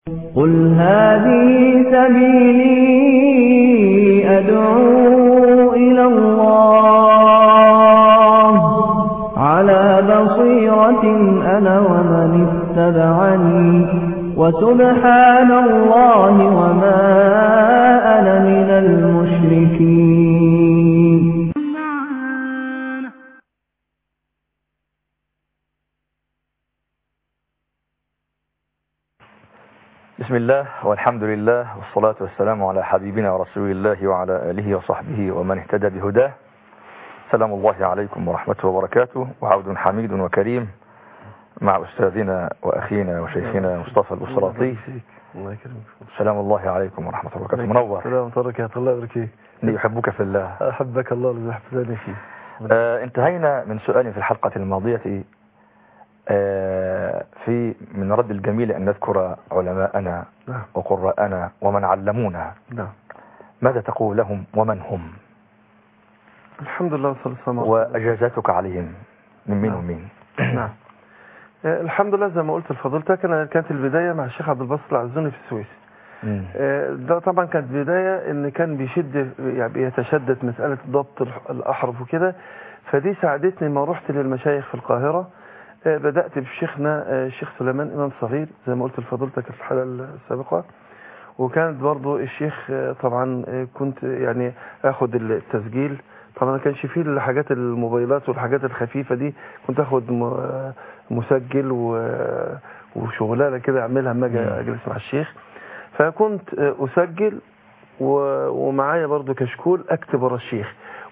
قل هذه سبيلي أدعو إلى الله على بصيرة أنا ومن اتبعني وسبحان الله وما أنا من المشركين بسم الله والحمد لله والصلاة والسلام على حبيبنا ورسول الله وعلى آله وصحبه ومن اهتدى بهداه سلام الله عليكم ورحمته وبركاته وعود حميد وكريم مع أستاذنا وأخينا وشيخنا مصطفى البصراطي الله يكرمك سلام الله عليكم ورحمة الله وبركاته منور سلام وبركاته الله يبارك فيك إني أحبك في الله احبك الله الذي احببني فيه آه انتهينا من سؤال في الحلقة الماضية آه في من رد الجميل أن نذكر علماءنا نعم وقراءنا ومن علمونا نعم ماذا تقول لهم ومن هم الحمد لله والصلاة والسلام على رسول الله. وأجازاتك عليهم من مين نعم. ومين نعم آه، الحمد لله زي ما قلت لفضيلتك انا كانت البدايه مع الشيخ عبد الباسط العزوني في السويس مم. آه، ده طبعا كانت بدايه ان كان بيشد يعني بيتشدد مساله ضبط الح- الاحرف وكده فدي ساعدتني ما رحت للمشايخ في القاهره آه، بدات بشيخنا آه، الشيخ سليمان امام صغير زي ما قلت لفضيلتك في الحلقه السابقه وكانت برضو الشيخ آه، طبعا آه، كنت يعني اخد التسجيل طبعا ما كانش فيه الحاجات الموبايلات والحاجات الخفيفه دي كنت اخد م- آه، مسجل و- وشغلانه كده اعملها لما اجي مم. اجلس مع الشيخ فكنت آه، اسجل و- ومعايا برضو كشكول اكتب ورا الشيخ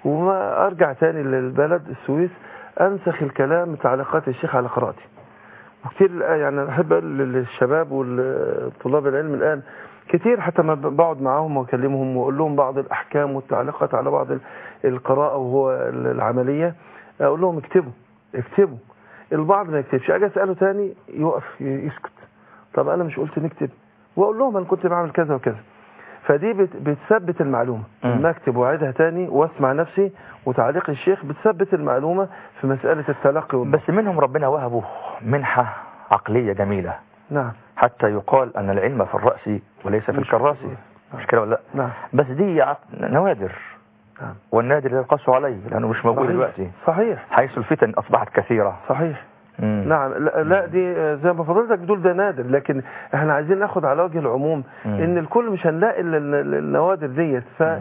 وما ارجع تاني للبلد السويس انسخ الكلام تعليقات الشيخ على قراءتي وكتير الآن- يعني أنا احب اقول للشباب والطلاب العلم الان كتير حتى ما بقعد معاهم واكلمهم واقول لهم بعض الاحكام والتعليقات على بعض ال- القراءه وهو ال- العمليه اقول لهم اكتبوا اكتبوا البعض ما يكتبش اجي اساله تاني يقف ي- يسكت طب انا مش قلت نكتب واقول لهم انا كنت بعمل كذا وكذا فدي بت- بتثبت المعلومه مم. لما اكتب واعيدها تاني واسمع نفسي وتعليق الشيخ بتثبت المعلومه في مساله التلقي والضبط. بس منهم ربنا وهبه منحة عقلية جميلة نعم حتى يقال أن العلم في الرأس وليس في مش الكراس في الرأس. مش كده ولا لا نعم بس دي عط- نوادر نعم والنادر لا يقاس عليه لأنه مش موجود صحيح. دلوقتي صحيح حيث الفتن أصبحت كثيرة صحيح مم. نعم لا, لا دي آه، زي ما فضلتك بتقول ده نادر لكن احنا عايزين ناخد على وجه العموم مم. ان الكل مش هنلاقي ال- ال- النوادر ديت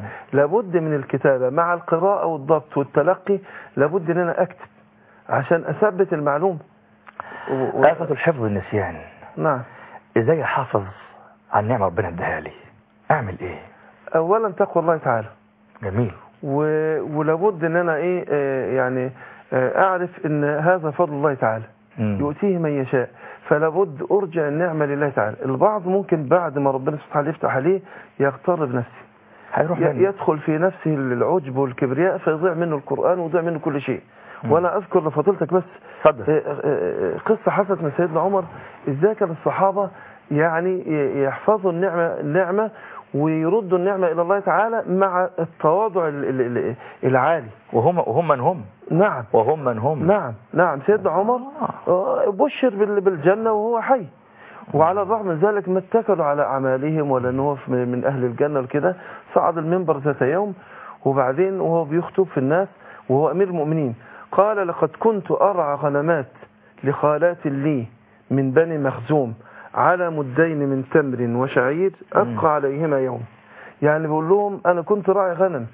فلابد من الكتابة مع القراءة والضبط والتلقي لابد ان انا اكتب عشان اثبت المعلومة و... و... آفة الحفظ النسيان نعم ازاي احافظ على النعمة ربنا اداها لي اعمل ايه اولا تقوى الله تعالى جميل و... ولابد ان انا ايه آه، يعني آه، اعرف ان هذا فضل الله تعالى مم. يؤتيه من يشاء فلابد ارجع النعمة لله تعالى البعض ممكن بعد ما ربنا سبحانه وتعالى يفتح عليه يغتر بنفسه هيروح ي- مني. يدخل في نفسه العجب والكبرياء فيضيع منه القرآن ويضيع منه كل شيء مم. وانا اذكر لفضيلتك بس اتفضل آه، آه، آه، قصة حصلت من سيدنا عمر ازاي كان الصحابة يعني ي- يحفظوا النعمة النعمة ويردوا النعمة الى الله تعالى مع التواضع ال- ال- ال- العالي وهم وهم من هم نعم وهم من هم نعم نعم سيدنا عمر آه، بشر بال- بالجنة وهو حي وعلى الرغم من ذلك ما اتكلوا على أعمالهم ولا أنه هو في- من أهل الجنة وكده صعد المنبر ذات يوم وبعدين وهو بيخطب في الناس وهو أمير المؤمنين قال لقد كنت أرعى غنمات لخالات لي من بني مخزوم على مدين من تمر وشعير أبقى عليهما يوم يعني بقول لهم أنا كنت راعي غنم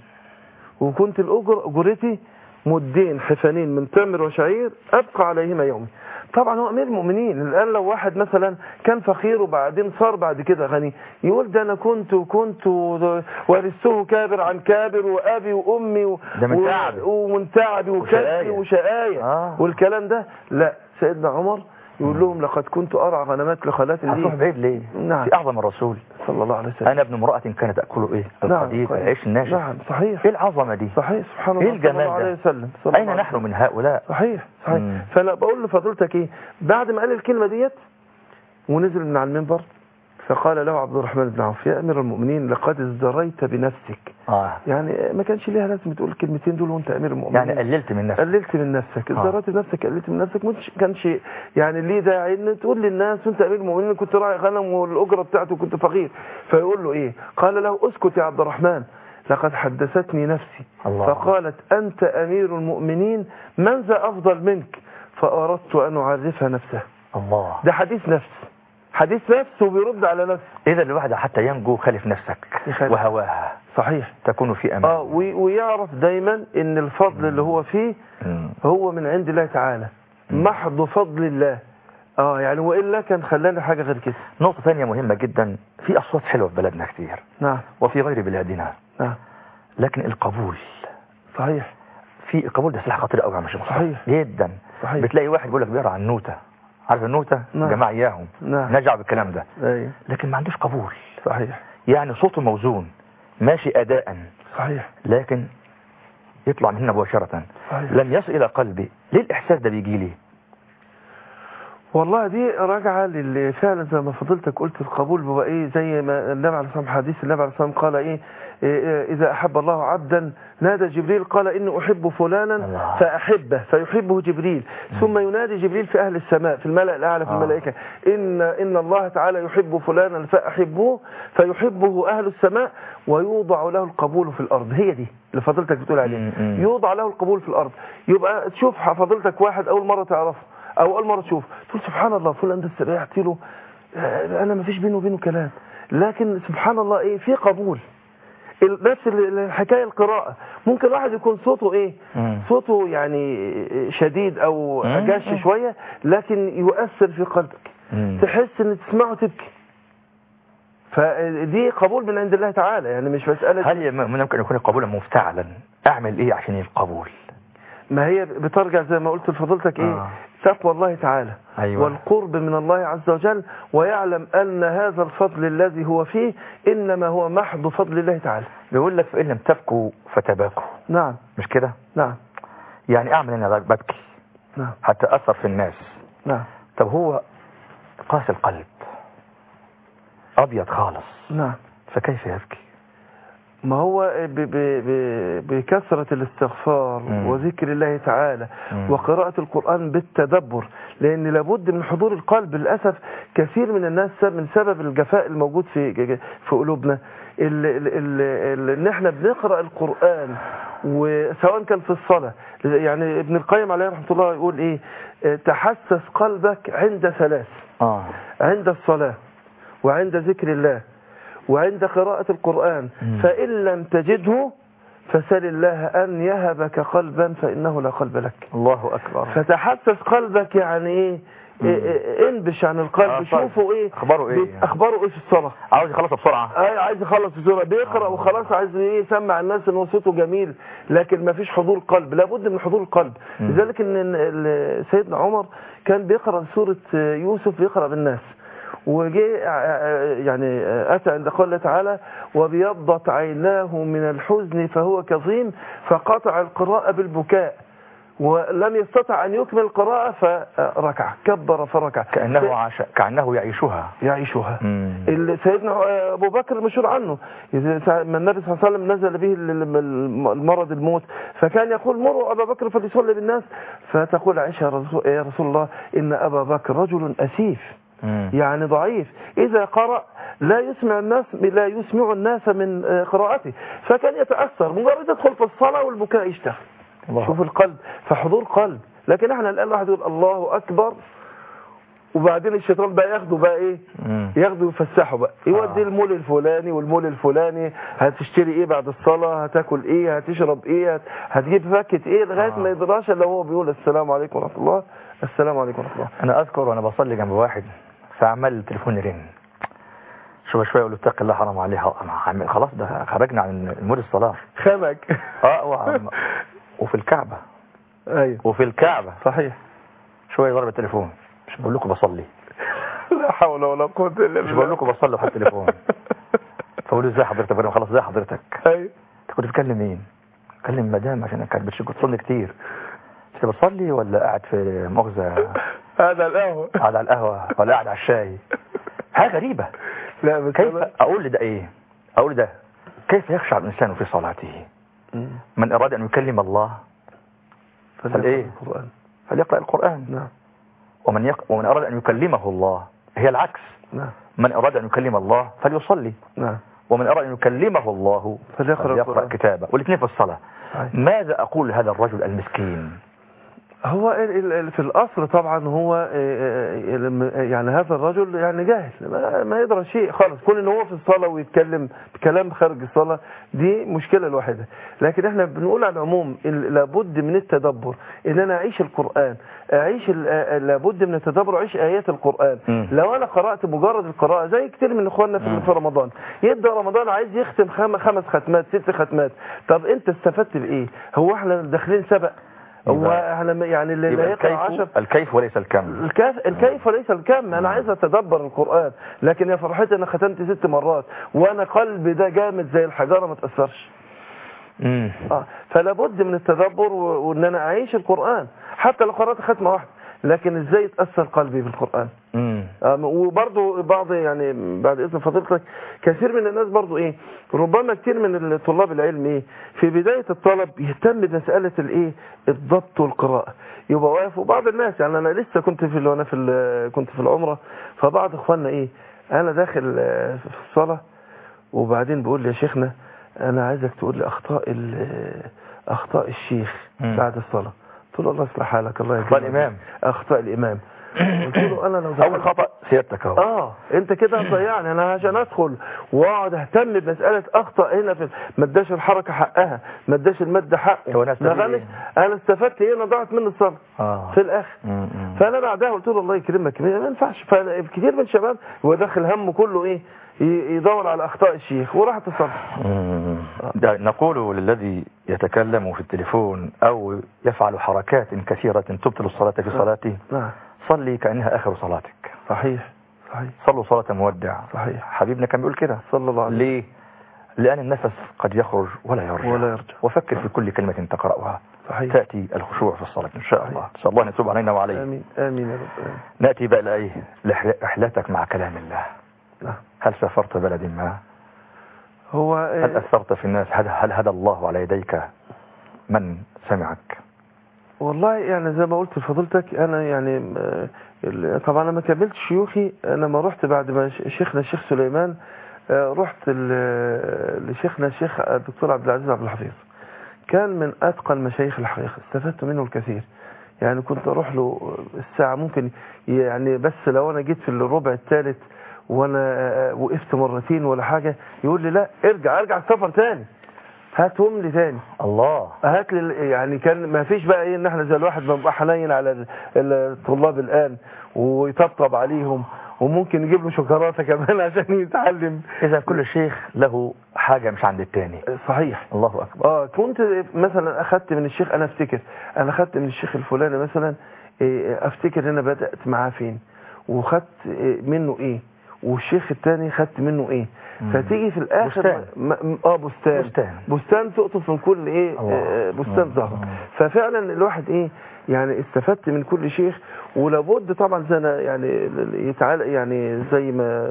وكنت الأجر أجرتي مدين حفنين من تمر وشعير أبقى عليهما يومي طبعا هو أمير المؤمنين الآن لو واحد مثلا كان فقير وبعدين صار بعد كده غني يقول ده أنا كنت وكنت ورثته كابر عن كابر وأبي وأمي و... ده من و- تعبي. ومن تعبي وكسبي وشقاية. وشقاية آه. والكلام ده لا سيدنا عمر يقول لهم لقد كنت أرعى غنمات لخالات هتروح لي بعيد ليه نعم. في اعظم الرسول صلى الله عليه وسلم انا ابن امرأة كانت تأكل ايه القديد نعم. العيش الناشف نعم صحيح ايه العظمة دي صحيح سبحان إيه الله صلى الجمال الله ده؟ عليه وسلم صلى اين الله عليه نحن وسلم. من هؤلاء صحيح صحيح مم. فانا بقول لفضيلتك ايه بعد ما قال الكلمه ديت ونزل من على المنبر فقال له عبد الرحمن بن عوف يا امير المؤمنين لقد ازدريت بنفسك اه يعني ما كانش ليها لازم تقول الكلمتين دول وانت امير المؤمنين يعني قللت من نفسك قللت من نفسك آه. ازدريت بنفسك قللت من نفسك مش كانش يعني ليه داعي ان تقول للناس وانت امير المؤمنين كنت راعي غنم والاجره بتاعته كنت فقير فيقول له ايه قال له اسكت يا عبد الرحمن لقد حدثتني نفسي الله. فقالت انت امير المؤمنين من ذا افضل منك فاردت ان اعرفها نفسها الله ده حديث نفس حديث نفس وبيرد على نفسه اذا الواحد حتى ينجو خالف نفسك يخالف. وهواها صحيح تكون في امان اه وي- ويعرف دايما ان الفضل اللي هو فيه مم. هو من عند الله تعالى محض فضل الله اه يعني والا كان خلانا حاجه غير كده نقطة ثانية مهمة جدا في أصوات حلوة في بلدنا كتير نعم وفي غير بلادنا نعم لكن القبول صحيح في القبول ده سلاح خطير قوي يا مش صحيح. جدا صحيح. بتلاقي واحد بيقول لك بيقرا عن النوتة عارف النوتة نعم. جماعة اياهم نعم. نجع بالكلام ده ايوه لكن ما عندوش قبول صحيح يعني صوته موزون ماشي أداء صحيح لكن يطلع من هنا مباشرة صحيح. لم يصل إلى قلبي ليه الإحساس ده بيجي لي والله دي راجعه للي فعلا زي ما فضلتك قلت القبول بقى ايه زي ما النبي عليه الصلاه والسلام حديث النبي عليه الصلاه والسلام قال ايه إيه، إيه، اذا احب الله عبدا نادى جبريل قال اني احب فلانا الله. فاحبه فيحبه جبريل ثم ينادي جبريل في اهل السماء في الملأ الاعلى في آه. الملائكه ان ان الله تعالى يحب فلانا فاحبوه فيحبه اهل السماء ويوضع له القبول في الارض هي دي اللي فضلتك بتقول عليها م- م. يوضع له القبول في الارض يبقى تشوف فضلتك واحد اول مره تعرفه او اول مره تشوفه تقول سبحان الله فلان ده استريحت له آه، انا ما فيش بينه وبينه كلام لكن سبحان الله ايه في قبول ال- نفس ال- الحكايه القراءه ممكن واحد يكون صوته ايه مم. صوته يعني شديد او مم. اجش شويه لكن يؤثر في قلبك مم. تحس ان تسمعه تبكي فدي قبول من عند الله تعالى يعني مش مساله هل يم- ممكن يكون القبول مفتعلا أعمل إيه عشان القبول ما هي بترجع زي ما قلت لفضيلتك ايه آه. تقوى الله تعالى أيوة. والقرب من الله عز وجل ويعلم ان هذا الفضل الذي هو فيه انما هو محض فضل الله تعالى بيقول لك فإن لم تبكوا فتباكوا نعم مش كده نعم يعني أعمل أنا ببكي نعم حتى أثر في الناس نعم طب هو قاسي القلب أبيض خالص نعم فكيف يبكي ما هو ب ب ب بكثرة الاستغفار مم. وذكر الله تعالى مم. وقراءة القرآن بالتدبر لأن لابد من حضور القلب للأسف كثير من الناس سب- من سبب الجفاء الموجود في في قلوبنا ال- ال- ال- ال- ان احنا بنقرأ القرآن وسواء كان في الصلاة يعني ابن القيم عليه رحمة الله يقول ايه اه، تحسس قلبك عند ثلاث آه عند الصلاة وعند ذكر الله وعند قراءة القرآن مم. فإن لم تجده فسل الله أن يهبك قلبا فإنه لا قلب لك الله أكبر فتحسس قلبك يعني إيه إيه- إيه- انبش عن القلب آه، طيب. شوفوا ايه أخباره إيه بي- يعني؟ اخباره ايه في الصلاه عاوز يخلص بسرعة اي عايز يخلص بسرعه بيقرا آه. وخلاص عايز ايه يسمع الناس ان هو صوته جميل لكن ما فيش حضور قلب لابد من حضور القلب مم. لذلك ان ال- ال- سيدنا عمر كان بيقرا سوره يوسف بيقرا بالناس وجه يعني اتى عند قول الله تعالى وبيضت عيناه من الحزن فهو كظيم فقطع القراءه بالبكاء ولم يستطع ان يكمل القراءه فركع كبر فركع كأنه عاش كأنه يعيشها يعيشها مم. اللي سيدنا ابو بكر مشهور عنه إذا سا- ما النبي صلى الله عليه وسلم نزل به ال- ال- المرض الموت فكان يقول مروا ابا بكر فليصلي بالناس فتقول عائشه يا رسول, يا رسول الله ان ابا بكر رجل اسيف مم. يعني ضعيف اذا قرأ لا يسمع الناس لا يسمع الناس من آه، قراءته فكان يتاثر مجرد يدخل في الصلاه والبكاء يشتغل الله. شوف القلب فحضور قلب لكن احنا الان واحد يقول الله اكبر وبعدين الشيطان بقى ياخده بقى ايه مم. ياخده يفسحه بقى يودي آه. المول الفلاني والمول الفلاني هتشتري ايه بعد الصلاة هتاكل ايه هتشرب ايه هت- هتجيب فاكهة ايه لغاية آه. ما يدراش الا هو بيقول السلام عليكم ورحمة الله السلام عليكم ورحمة الله أنا أذكر وأنا بصلي جنب واحد فعمل التليفون يرن شوية شوية أقول له اتق الله حرام عليها أنا عم- خلاص ده خرجنا عن مود الصلاة خمك اه وعم- وفي الكعبة ايوه وفي الكعبة صحيح شوية ضرب التليفون مش بقول لكم بصلي لا حول ولا قوة الا بالله مش بقول لكم بصلي وحط التليفون فقول له ازاي حضرتك بقول له خلاص ازاي حضرتك ايوه انت كنت بتكلم مين بكلم مدام عشان كانت بتش- كنت بتصلي كتير انت بتصلي ولا قاعد في مؤاخذة هذا القهوة قاعد على القهوة ولا قاعد على الشاي حاجة غريبة لا بس كيف أنا- اقول لده ايه اقول ده كيف يخشع الانسان في صلاته مم. من اراد ان يكلم الله فليقرأ فالإيه؟ القرآن فليقرا القران نعم ومن يق... ومن اراد ان يكلمه الله هي العكس نعم من اراد ان يكلم الله فليصلي نعم ومن اراد ان يكلمه الله فليقرأ القرآن. كتابه والاثنين في الصلاه صحيح. ماذا اقول لهذا الرجل المسكين هو ال- ال- ال- في الأصل طبعا هو آه، آه، الم- يعني هذا الرجل يعني جاهل ما, ما يدرى شيء خالص كون ان هو في الصلاة ويتكلم بكلام خارج الصلاة دي مشكلة الواحدة لكن احنا بنقول على العموم ال- لابد من التدبر ان انا اعيش القرآن اعيش ال- آه، لابد من التدبر اعيش ايات القرآن مم. لو انا قرأت مجرد القراءة زي كتير من اخواننا في, مم. في رمضان يبدأ رمضان عايز يختم خم- خمس ختمات ست ختمات طب انت استفدت بايه هو احنا داخلين سبق هو يبقى- احنا م- يعني اللي اللي يبقى هيقرا 10 الكيف الكيف وليس الكم الكيف, الكيف وليس الكم انا عايز اتدبر القران لكن يا فرحتي انا ختمت ست مرات وانا قلبي ده جامد زي الحجاره ما تاثرش مم. اه فلا بد من التدبر و- وان انا اعيش القران حتى لو قرات ختمه واحده لكن ازاي يتاثر قلبي بالقران مم. آم، وبرضو بعض يعني بعد اذن فضيلتك كثير من الناس برضو ايه ربما كثير من طلاب العلم ايه في بدايه الطلب يهتم بمساله الايه الضبط والقراءه يبقى واقف وبعض الناس يعني انا لسه كنت في وانا في ال- كنت في العمره فبعض اخواننا ايه انا داخل آه، في الصلاه وبعدين بيقول لي يا شيخنا انا عايزك تقول لي اخطاء ال- اخطاء الشيخ مم. بعد الصلاه قلت له الله يصلح حالك الله أخطاء يكرمك. الإمام. اخطاء الامام قلت له انا لو اول دخلت خطا سيادتك اهو اه انت كده هتضيعني انا عشان ادخل واقعد اهتم بمساله اخطا هنا في ما اداش الحركه حقها ما اداش المد حقه هو أنا أستفيد ما غنش انا استفدت ايه انا ضاعت مني الصلاه اه في الاخر مم. مم. فانا بعدها قلت له الله يكرمك ما ينفعش فكتير من الشباب هو داخل همه كله ايه ي- يدور على اخطاء الشيخ وراحت الصلاه مم. ده نقول للذي يتكلم في التليفون أو يفعل حركات كثيرة تبطل الصلاة في صلاته نعم صلي كأنها آخر صلاتك صحيح صحيح صلوا صلاة مودع صحيح حبيبنا كان بيقول كده صلى الله عليه ليه؟ لأن النفس قد يخرج ولا يرجع ولا يرجع. وفكر في كل كلمة تقرأها صحيح تأتي الخشوع في الصلاة إن شاء الله إن شاء الله أن يتوب علينا وعليه امين امين يا رب آمين. نأتي بقى لأيه لح- رحلتك مع كلام الله نعم هل سافرت بلد ما هو هل آه، أثرت في الناس هل, هل هدى الله على يديك من سمعك والله يعني زي ما قلت لفضيلتك انا يعني آه، ال- طبعا انا ما كملتش شيوخي انا ما رحت بعد ما ش- شيخنا الشيخ سليمان آه، رحت ال- لشيخنا الشيخ الدكتور عبد العزيز عبد الحفيظ كان من اتقى المشايخ الحقيقه استفدت منه الكثير يعني كنت اروح له الساعه ممكن يعني بس لو انا جيت في الربع الثالث وانا آه، وقفت مرتين ولا حاجه يقول لي لا ارجع ارجع السفر تاني هاتهم لي تاني الله هات لي يعني كان ما فيش بقى ايه ان احنا زي الواحد بنبقى حنين على ال- الطلاب الان ويطبطب عليهم وممكن يجيب له شوكولاته كمان عشان يتعلم إذا كل شيخ له حاجة مش عند التاني صحيح الله أكبر اه كنت مثلا اخدت من الشيخ انا افتكر انا اخدت من الشيخ الفلاني مثلا إيه، افتكر انا بدات معاه فين وخدت إيه، منه ايه والشيخ التاني خدت منه ايه مم. فتيجي في الاخر بستان. م- م- اه بستان بستان. بستان تقطف من كل ايه الله. آه، بستان مم. زهر مم. ففعلا الواحد ايه يعني استفدت من كل شيخ ولابد طبعا زي أنا يعني يتعال يعني زي ما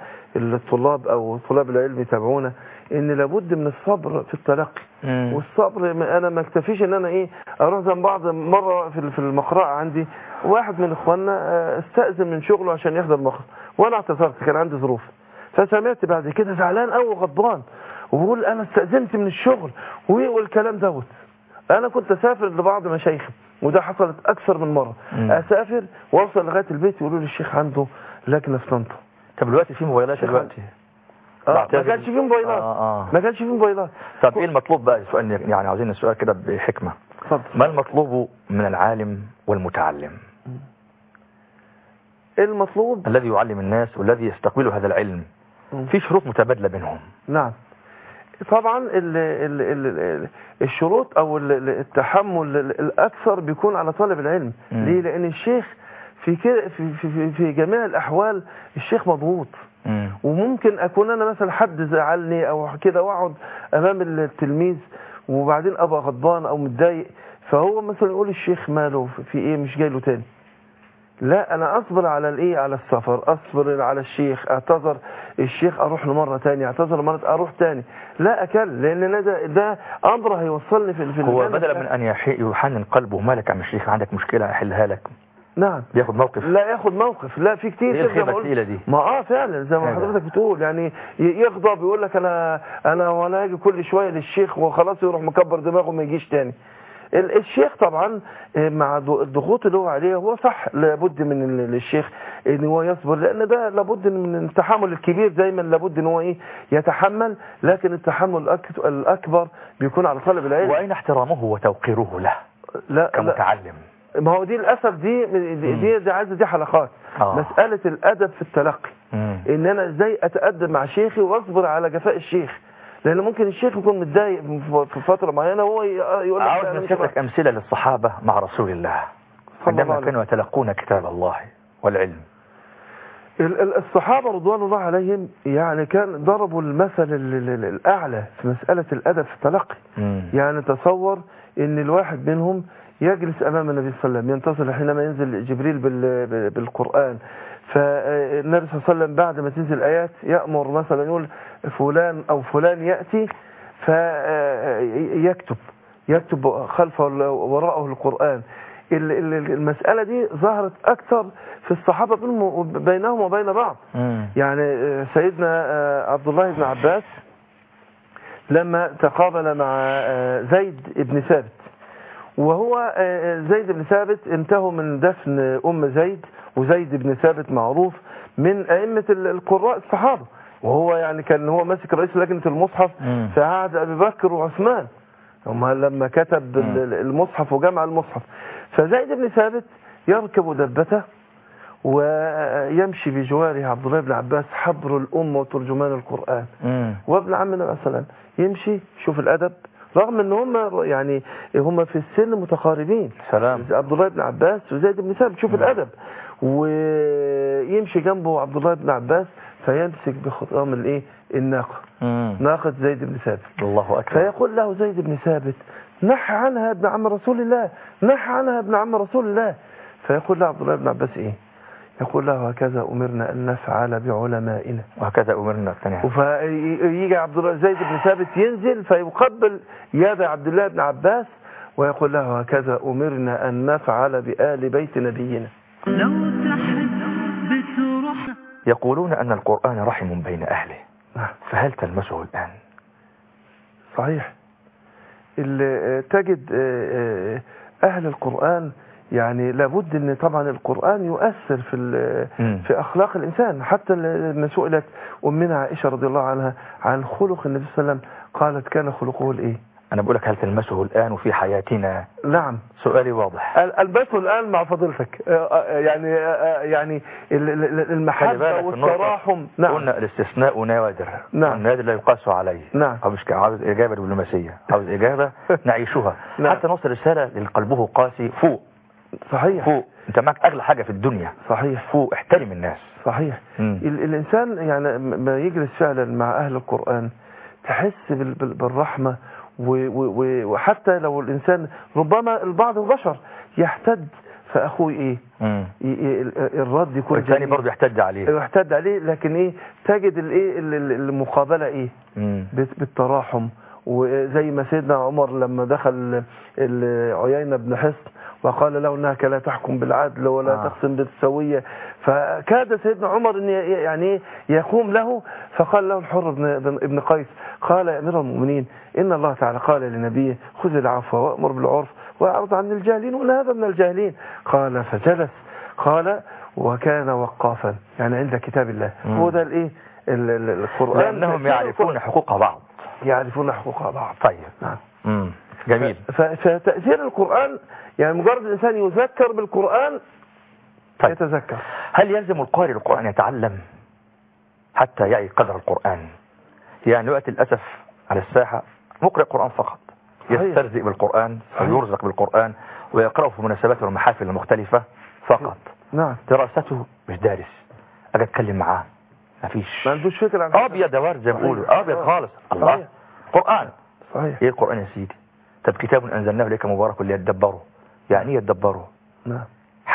الطلاب او طلاب العلم يتابعونا ان لابد من الصبر في التلقي مم. والصبر ما- انا ما اكتفيش ان انا ايه اروح زي بعض مره في في المقرأة عندي واحد من اخواننا آه، استأذن من شغله عشان يحضر مخرج وانا اعتذرت كان عندي ظروف فسمعت بعد كده زعلان قوي وغضبان وبقول انا استأذنت من الشغل و- والكلام دوت انا كنت اسافر لبعض مشايخي وده حصلت اكثر من مره مم. اسافر واوصل لغايه البيت يقولوا لي الشيخ عنده لجنه في طنطا طب دلوقتي في موبايلات شيخ دلوقتي اه ما بعتذر. كانش فيه موبايلات آه آه. ما كانش فيه موبايلات طب ايه المطلوب بقى سؤال يعني عاوزين السؤال كده بحكمة اتفضل ما المطلوب من العالم والمتعلم المطلوب الذي يعلم الناس والذي يستقبل هذا العلم مم. في شروط متبادلة بينهم نعم طبعا ال ال ال ال الشروط او ال- ال- التحمل ال- الاكثر بيكون على طالب العلم مم. ليه لان الشيخ في كده في, في, في, في جميع الاحوال الشيخ مضغوط مم. وممكن اكون انا مثلا حد زعلني او كده واقعد امام التلميذ وبعدين ابقى غضبان او متضايق فهو مثلا يقول الشيخ ماله في ايه مش جاي له تاني لا انا اصبر على الايه على السفر اصبر على الشيخ اعتذر الشيخ اروح له مره تانية اعتذر مره اروح تاني لا اكل لان أنا ده ده امر هيوصلني في في هو الجنة. بدلا من ان يحي- يحنن قلبه مالك يا عم الشيخ عندك مشكله احلها لك نعم بياخد موقف لا ياخد موقف لا في كتير ايه كده زي ما الخيبه قلت. الثقيله دي ما اه فعلا زي ما هذا. حضرتك بتقول يعني ي- يغضب يقول لك انا انا وانا اجي كل شويه للشيخ وخلاص يروح مكبر دماغه ما يجيش تاني ال- الشيخ طبعا آه، مع ض- الضغوط اللي هو عليها هو صح لابد من ال- الشيخ ان هو يصبر لان ده لابد من التحمل الكبير دايما لابد ان هو ايه يتحمل لكن التحمل الأك- الاكبر بيكون على طالب العلم واين احترامه وتوقيره له لا, لا كمتعلم ما هو دي للاسف دي دي, دي, دي عايزه دي حلقات آه. مساله الادب في التلقي مم. ان انا ازاي اتادب مع شيخي واصبر على جفاء الشيخ لان ممكن الشيخ يكون متضايق في فتره معينه وهو ي- يقول لك عاوز لا، أنا مش نسيب لك امثله للصحابه مع رسول الله صلى الله عندما عليه كانوا يتلقون كتاب الله والعلم ال- ال- الصحابه رضوان الله عليهم يعني كان ضربوا المثل ال- ال- ال- الاعلى في مساله الادب في التلقي مم. يعني تصور ان الواحد منهم يجلس امام النبي صلى الله عليه وسلم ينتظر حينما ينزل جبريل بال- بال- بالقران فالنبي صلى الله عليه وسلم بعد ما تنزل الايات يامر مثلا يقول فلان او فلان ياتي فيكتب يكتب خلفه وراءه القران ال- ال- المساله دي ظهرت اكثر في الصحابه بينهم- بينهم وبين بعض مم. يعني آه، سيدنا آه، عبد الله بن عباس لما تقابل مع آه، زيد بن ثابت وهو آه، زيد بن ثابت انتهوا من دفن أم زيد وزيد بن ثابت معروف من أئمة ال- القراء الصحابة وهو يعني كان هو ماسك رئيس لجنة المصحف مم. في عهد أبي بكر وعثمان هم لما كتب ال- ال- المصحف وجمع المصحف فزيد بن ثابت يركب دبته ويمشي بجواره عبد الله بن عباس حبر الأمة وترجمان القرآن مم. وابن عم النبي عليه السلام يمشي شوف الادب رغم ان هم يعني هم في السن متقاربين سلام عبد الله بن عباس وزيد بن ثابت شوف الادب ويمشي جنبه عبد الله بن عباس فيمسك بخطام الايه الناقه مم. ناقه زيد بن ثابت الله اكبر فيقول له زيد بن ثابت نح عنها يا ابن عم رسول الله نح عنها يا ابن عم رسول الله فيقول له عبد الله بن عباس ايه يقول له هكذا امرنا ان نفعل بعلمائنا وهكذا امرنا الثانيه فيجي عبد الله زيد بن ثابت ينزل فيقبل يد عبد الله بن عباس ويقول له هكذا أمرنا أن نفعل بآل بيت نبينا لو تحب بتروح يقولون ان القران رحم بين اهله نعم فهل تلمسه الان صحيح ال- تجد آه، آه، أهل القرآن يعني لابد ان طبعا القرآن يؤثر في ال- مم. في اخلاق الانسان حتى لما سئلت امنا عائشة رضي الله عنها عن خلق النبي صلى الله عليه وسلم قالت كان خلقه الايه انا بقول لك هل تلمسه الان وفي حياتنا نعم سؤالي واضح ال- البسه الان مع فضيلتك آه، آه، يعني آه، آه، يعني ال- ال- ال- خلي المحبة بالك في النقطة. والتراحم نعم قلنا الاستثناء نوادر نعم. النوادر لا يقاس عليه نعم. أو مش كده، عاوز إجابة دبلوماسية عاوز إجابة نعيشها نعم. حتى نوصل رسالة للقلبه قاسي فوق صحيح فوق أنت معك أغلى حاجة في الدنيا صحيح فوق احترم الناس صحيح مم. ال- الإنسان يعني م- ما يجلس فعلا مع أهل القرآن تحس بال- بال- بالرحمة و- و- و- وحتى لو الإنسان ربما البعض البشر يحتد فأخوه إيه مم. ي- ي- ال- الرد يكون والثاني جميل. برضه يحتج عليه يحتد عليه لكن إيه تجد الإيه ال- ال- المقابلة إيه مم. بت- بالتراحم وزي ما سيدنا عمر لما دخل ال- عيينة بن حصن وقال له انك لا تحكم بالعدل ولا آه. آه. تقسم بالسوية فكاد سيدنا عمر ان ي- يعني يقوم له فقال له الحر بن, بن- ابن قيس قال يا امير المؤمنين ان الله تعالى قال لنبيه خذ العفو وامر بالعرف واعرض عن الجاهلين وان هذا من الجاهلين قال فجلس قال وكان وقافا يعني عند كتاب الله مم. هو ده الايه ال- ال- القرآن لأنهم يعرفون حقوق بعض يعرفون حقوق بعض طيب نعم مم. جميل ف- فتأثير القرآن يعني مجرد الإنسان يذكر بالقرآن طيب يتذكر هل يلزم القارئ القرآن يتعلم حتى يعي قدر القرآن يعني دلوقتي للأسف على الساحة مقرئ قرآن فقط صحيح. يسترزق بالقرآن صحيح. ويرزق بالقرآن ويقرأه في المناسبات والمحافل المختلفة فقط نعم دراسته مش دارس أجي أتكلم معاه مفيش ما عندوش فكرة عن حاجة. أبيض يا ورد زي ما صحيح. بيقولوا أبيض آه. خالص الله صحيح. قرآن صحيح إيه القرآن يا سيدي طب كتاب أنزلناه إليك مبارك ليتدبروا يعني إيه يتدبروا نعم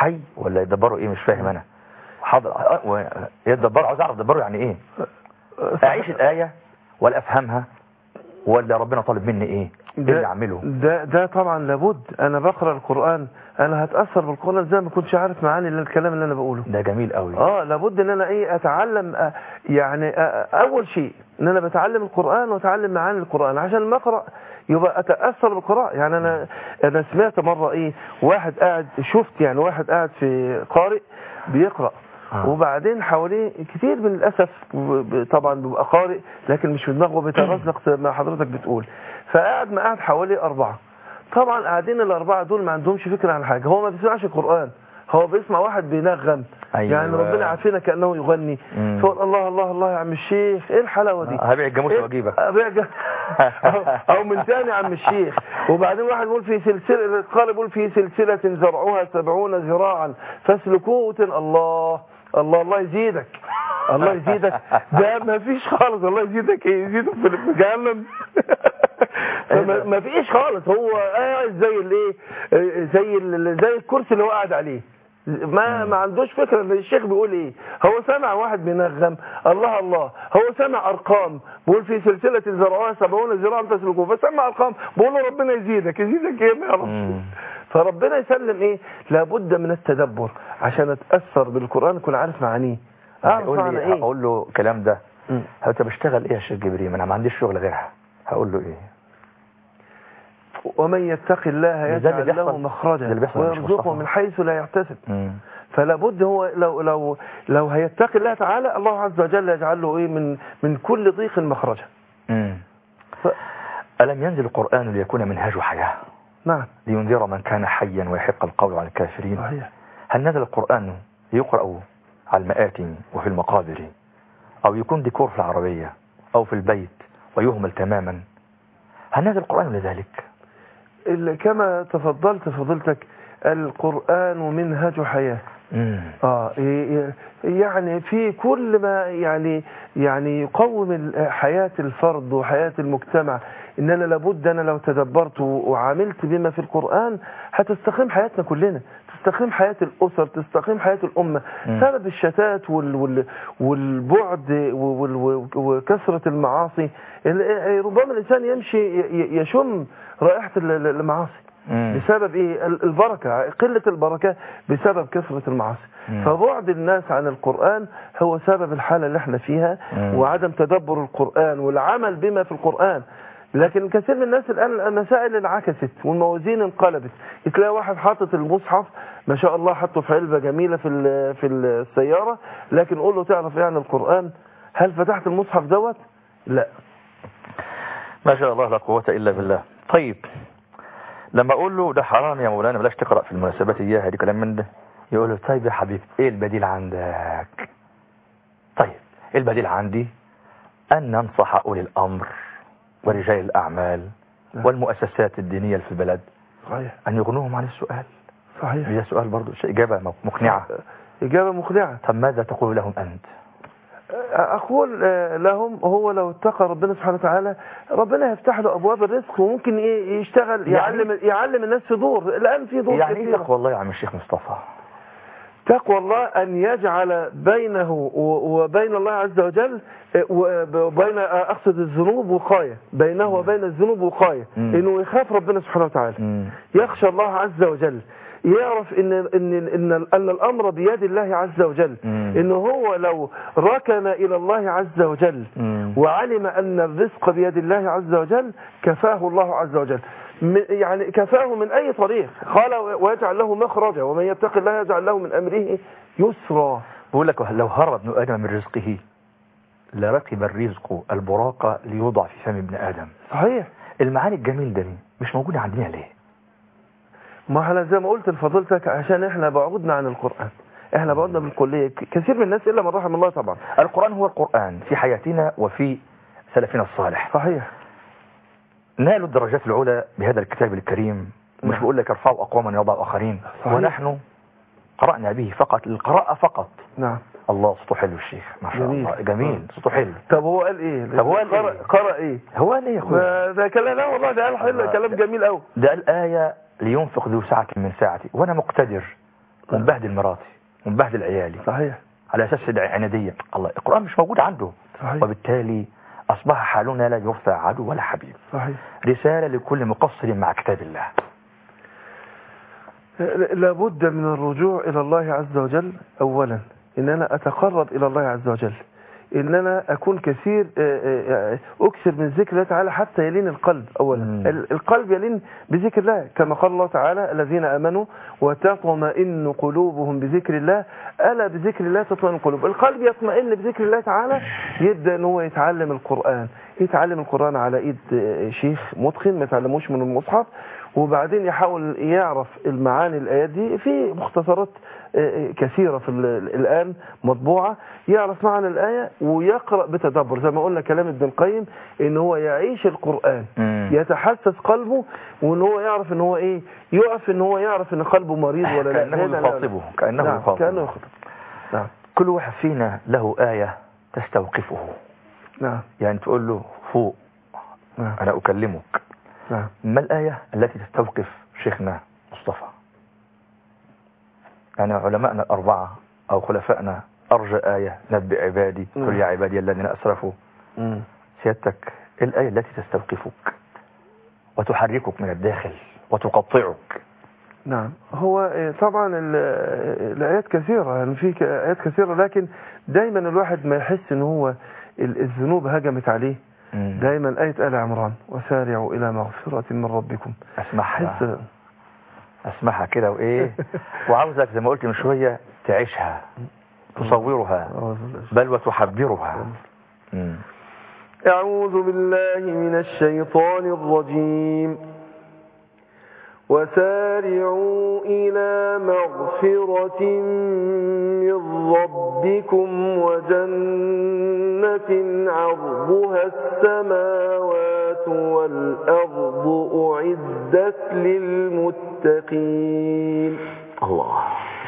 حي ولا يدبروا ايه مش فاهم انا حاضر أه، و- يدبروا عاوز اعرف يدبروا يعني ايه اعيش الايه ولا افهمها ولا ربنا طالب مني ايه ايه اللي اعمله ده ده طبعا لابد انا بقرا القران انا هتاثر بالقران زي ما كنتش عارف معاني الكلام اللي انا بقوله ده جميل قوي اه لابد ان انا ايه اتعلم آه، يعني آه، اول شيء ان انا بتعلم القران واتعلم معاني القران عشان لما اقرا يبقى اتاثر بالقراءه يعني انا انا سمعت مره ايه واحد قاعد شفت يعني واحد قاعد في قارئ بيقرا آه. وبعدين حواليه كتير من الاسف ب- طبعا بيبقى قارئ لكن مش في دماغه بيترزق زي ما حضرتك بتقول فقاعد ما قاعد حواليه اربعه طبعا قاعدين الاربعه دول ما عندهمش فكره عن حاجه هو ما بيسمعش القران هو بيسمع واحد بينغم أيوة. يعني ربنا يعافينا كانه يغني مم. فقول الله الله الله يا عم الشيخ ايه الحلاوه دي هبيع الجاموس إيه؟ واجيبك أبيع ج- أو, او من تاني يا عم الشيخ وبعدين واحد يقول في سلسله قال يقول في سلسله زرعها سبعون ذراعا فاسلكوه وتن- الله الله الله يزيدك الله يزيدك ده ما فيش خالص الله يزيدك ايه يزيدك في جهنم فما- ما فيش خالص هو قاعد زي الايه زي ال- زي الكرسي اللي هو قاعد عليه ما ما عندوش فكره ان الشيخ بيقول ايه هو سمع واحد بينغم الله الله هو سمع ارقام بيقول في سلسله زرعها سبعون ذراعا فاسلكوه فسمع ارقام بيقول له ربنا يزيدك يزيدك ايه ما يعرفش مم. فربنا يسلم ايه لابد من التدبر عشان اتاثر بالقران اكون عارف معانيه اعرف يقول معنى لي ايه هقول له الكلام ده مم. هو انت بشتغل ايه يا شيخ جبريل ما انا ما عنديش شغل غيرها هقول له ايه ومن يتق الله ده اللي يجعل له بيحصل- ده مخرجا اللي بيحصل يا شيخ ويرزقه مصطفى. من حيث لا يحتسب مم. فلا بد هو لو لو لو هيتقي الله تعالى الله عز وجل يجعل له ايه من من كل ضيق مخرجا مم. ف... ألم ينزل القرآن ليكون منهاج حياة نعم لينذر من كان حيا ويحق القول على الكافرين صحيح هل نزل القرآن ليقرأ على المآتم وفي المقابر أو يكون ديكور في العربية أو في البيت ويهمل تماما هل نزل القرآن لذلك ال- كما تفضلت فضلتك القرآن منهج حياة مم. اه ي- ي- يعني في كل ما يعني يعني يقوم ال- حياة الفرد وحياة المجتمع ان انا لابد انا لو تدبرت و- وعملت بما في القرآن هتستقيم حياتنا كلنا تستقيم حياة الأسر تستقيم حياة الأمة مم. سبب الشتات وال وال والبعد وال وال وكثرة المعاصي ال- ربما الإنسان يمشي ي- ي- يشم رائحة ال- ال- المعاصي مم. بسبب ايه ال- البركة قلة البركة بسبب كثرة المعاصي مم. فبعد الناس عن القرآن هو سبب الحالة اللي احنا فيها مم. وعدم تدبر القرآن والعمل بما في القرآن لكن كثير من الناس الآن المسائل انعكست والموازين انقلبت تلاقي واحد حاطط المصحف ما شاء الله حطه في علبة جميلة في ال- في السيارة لكن قول له تعرف ايه عن القرآن هل فتحت المصحف دوت لا ما شاء الله لا قوة إلا بالله طيب لما أقول له ده حرام يا مولانا بلاش تقرأ في المناسبات إياها دي كلام من ده يقول له طيب يا حبيبي إيه البديل عندك طيب إيه البديل عندي أن ننصح أولي الأمر ورجال الأعمال نعم. والمؤسسات الدينية في البلد صحيح أن يغنوهم عن السؤال صحيح هي سؤال برضو شيء إجابة مقنعة إجابة مقنعة طب ماذا تقول لهم أنت أقول آه، لهم هو لو اتقى ربنا سبحانه وتعالى ربنا يفتح له أبواب الرزق وممكن إيه يشتغل يعني- يعلم يعلم الناس في دور الآن في دور يعني إيه كثيرة. تقوى الله يا عم الشيخ مصطفى تقوى الله أن يجعل بينه و- وبين الله عز وجل آه، وبين آه، أقصد الذنوب وقاية بينه وبين الذنوب وقاية مم. إنه يخاف ربنا سبحانه وتعالى مم. يخشى الله عز وجل يعرف ان ان ان ان الامر بيد الله عز وجل مم. ان هو لو ركن الى الله عز وجل مم. وعلم ان الرزق بيد الله عز وجل كفاه الله عز وجل من- يعني كفاه من اي طريق قال ويجعل له مخرجا ومن يتق الله يجعل له من امره يسرا بقول لك لو هرب ابن آدم من رزقه لركب الرزق البراق ليوضع في فم ابن آدم صحيح المعاني الجميل ده مش موجودة عندنا ليه ما احنا زي ما قلت لفضيلتك عشان احنا بعدنا عن القران احنا بعدنا بالكليه ك- كثير من الناس الا من رحم الله طبعا القرآن هو القرآن في حياتنا وفي سلفنا الصالح صحيح نالوا الدرجات العلى بهذا الكتاب الكريم مش نعم. بقول لك ارفعوا أقواما يضع آخرين صحيح. ونحن قرأنا به فقط القراءة فقط نعم الله صوته حلو الشيخ ما شاء جميل. الله جميل صوته حلو طب هو قال ايه طب هو قال قرأ, إيه؟ قرأ ايه هو قال ايه يا اخويا ما ده كلام لا والله ده قال حلو آه. كلام جميل قوي ده الآية لينفق ذو سعة من ساعته وأنا مقتدر ومبهدل مراتي ومبهدل عيالي صحيح على اساس العناديه الله القران مش موجود عنده صحيح وبالتالي اصبح حالنا لا يرثى عدو ولا حبيب صحيح رساله لكل مقصر مع كتاب الله لابد من الرجوع إلى الله عز وجل أولا إن أنا أتقرب إلى الله عز وجل إن أنا أكون كثير آه، آه، آه، أكثر من ذكر الله تعالى حتى يلين القلب أولا مم. ال- القلب يلين بذكر الله كما قال الله تعالى الذين آمنوا وتطمئن قلوبهم بذكر الله ألا بذكر الله تطمئن القلوب القلب يطمئن بذكر الله تعالى يبدأ أن هو يتعلم القرآن يتعلم القرآن على إيد آه، شيخ متقن ما يتعلموش من المصحف وبعدين يحاول يعرف المعاني الآيات دي في مختصرات آه، كثيرة في ال- الآن مطبوعة يعرف معنى الآية ويقرأ بتدبر زي ما قلنا كلام ابن القيم إن هو يعيش القرآن مم. يتحسس قلبه وإن هو يعرف إن هو إيه يقف إن هو يعرف إن قلبه مريض ولا لا كأنه لا، لا، لا. يخاطبه كأنه نعم يخاطبه كأنه يخاطب نعم كل واحد فينا له آية تستوقفه نعم يعني تقول له فوق نعم أنا أكلمك نعم ما الآية التي تستوقف شيخنا مصطفى يعني علماءنا الأربعة أو خلفائنا أرجى آية نبئ عبادي قل نعم. يا عبادي الذين أسرفوا مم. سيادتك إيه الآية التي تستوقفك وتحركك من الداخل وتقطعك نعم هو آه، طبعا ال- آه، الآيات كثيرة يعني في ك- آيات كثيرة لكن دايما الواحد ما يحس ان هو ال- الذنوب هجمت عليه مم. دايما آية آل عمران وسارعوا إلى مغفرة من ربكم أسمعها حس أسمعها كده وإيه وعاوزك زي ما قلت من شوية تعيشها تصورها بل وتحبرها مم. أعوذ بالله من الشيطان الرجيم وسارعوا إلى مغفرة من ربكم وجنة عرضها السماوات والأرض أعدت للمتقين الله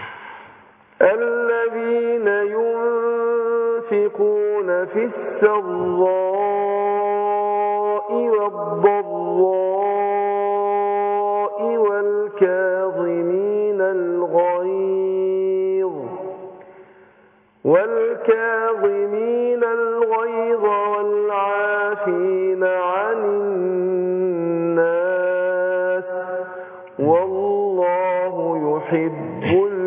الذين ينفقون في السراء والضراء والكاظمين الغيظ والكاظمين الغيظ والعافين عن الناس والله يحب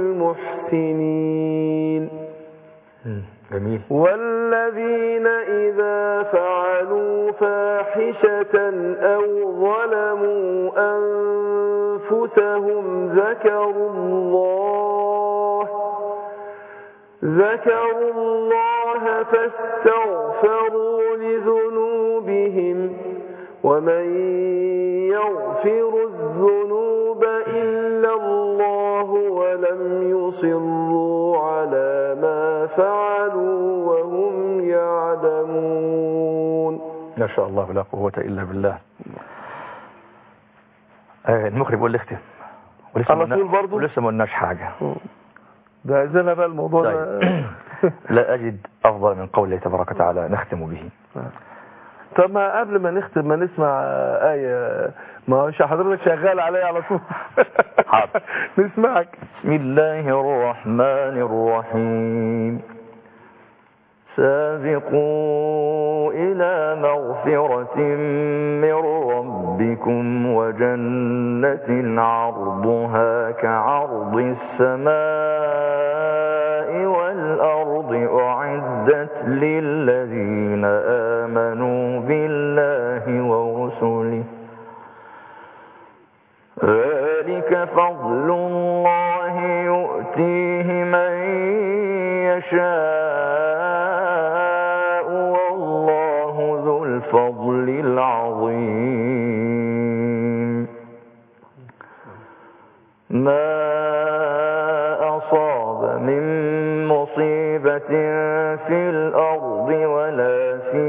المحسنين مم. جميل والذين إذا فعلوا فاحشة أو ظلموا أنفسهم ذكروا الله ذكروا الله فاستغفروا لذنوبهم ومن يغفر الذنوب إلا الله ولم يصروا على ما فعلوا وهم يعلمون ما شاء الله لا قوة إلا بالله آه، المخرج بيقول لي اختم ولسه على ما قلنا- طول برضو؟ ولسه ما قلناش حاجة ده عايزينها بقى الموضوع ده طيب. لا أجد أفضل من قوله تبارك وتعالى نختم به طب ما قبل ما نختم ما نسمع آية ما هوش حضرتك شغال عليا على طول حاضر. نسمعك بسم الله الرحمن الرحيم سابقوا إلى مغفرة من ربكم وجنة عرضها كعرض السماء والأرض أعدت للذين آمنوا بالله ورسله ذلك فضل الله يؤتيه من يشاء والله ذو الفضل العظيم ما أصاب من مصيبة في الأرض ولا في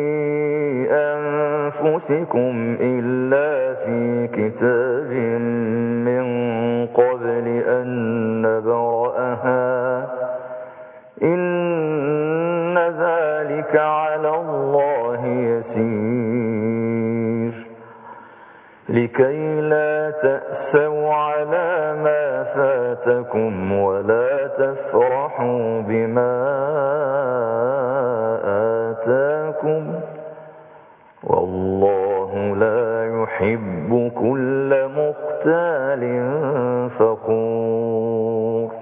أنفسكم إلا في كتاب من قبل أن نبرأها إن ذلك على الله يسير لكي لا تأسوا على ما فاتكم ولا تفرحوا بما آتاكم والله لا يحب كل مختال فخور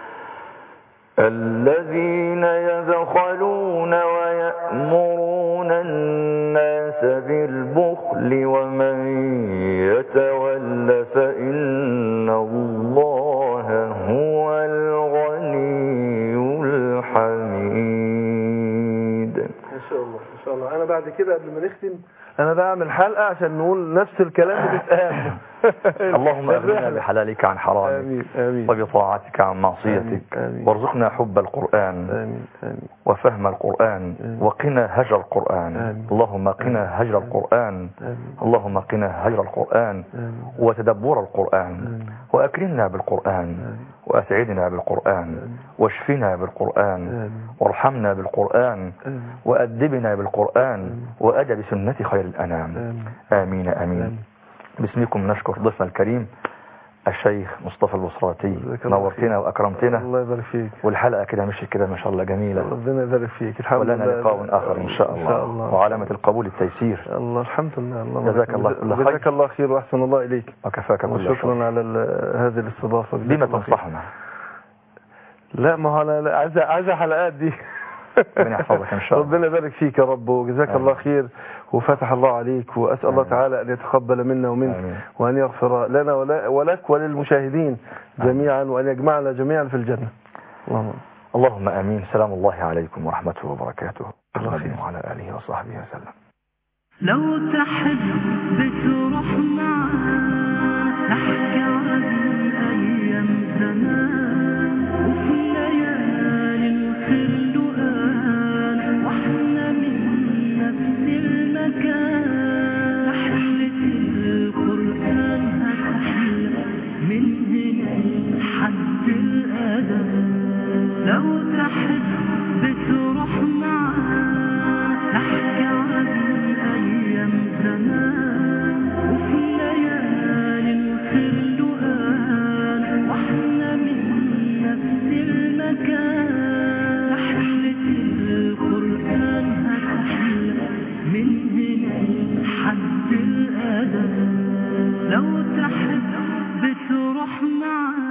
الذين يبخلون ويأمرون الناس بالبخل ومن يتول فإن الله هو الغني الحميد ما شاء الله ما شاء الله انا بعد كده قبل ما نختم انا بعمل حلقه عشان نقول نفس الكلام اللي اتقال اللهم أغننا الرحلة. بحلالك عن حرامك امين امين وبطاعتك عن معصيتك آمين، آمين. وارزقنا حب القرآن امين امين وفهم القرآن آمين. وقنا هجر القرآن آمين. اللهم قنا هجر القرآن امين اللهم قنا هجر القرآن امين وتدبر القرآن آمين. وأكرمنا بالقرآن آمين. وأسعدنا بالقرآن آمين. واشفنا بالقرآن آمين. وارحمنا بالقرآن آمين. وأدبنا بالقرآن وأدب سنة خير الأنام آمين. آمين آمين آمين. باسمكم نشكر ضيفنا الكريم الشيخ مصطفى البصراتي جزاك الله نورتنا خير. وأكرمتنا الله يبارك فيك والحلقة كده مشي كده ما شاء الله جميلة ربنا يبارك فيك الحمد ولنا لله لقاء آخر إن شاء ان الله, شاء الله وعلامة القبول التيسير الله الحمد لله الله جزاك الله كل خير. جزاك الله خير واحسن الله اليك وكفاك كل شر وشكرا على ال- هذه الاستضافه جزاك بما الله خير. تنصحنا لا ما هو انا لا، عايز عايز حلقات دي ربنا يحفظك إن شاء الله. ربنا يبارك فيك يا رب وجزاك آمين. الله خير وفتح الله عليك واسال الله آمين. تعالى ان يتقبل منا ومنك آمين. وان يغفر لنا ولا- ولك وللمشاهدين جميعا وان يجمعنا جميعا في الجنه اللهم اللهم امين سلام الله عليكم ورحمته وبركاته الله محمد خير. وعلى اله وصحبه وسلم لو تحب تروح معاه نحكي عن أيام زمان وفي ليالي الخلقان واحنا من نفس المكان رحلة القرآن هتحلى من هنا لحد الأذان لو تحب تروح معاه نحكي عن أيام زمان وفي ليالي الخلقان واحنا من نفس المكان رحلة القرآن هتحلى من هنا لحد الأذان لو تحب تروح معاه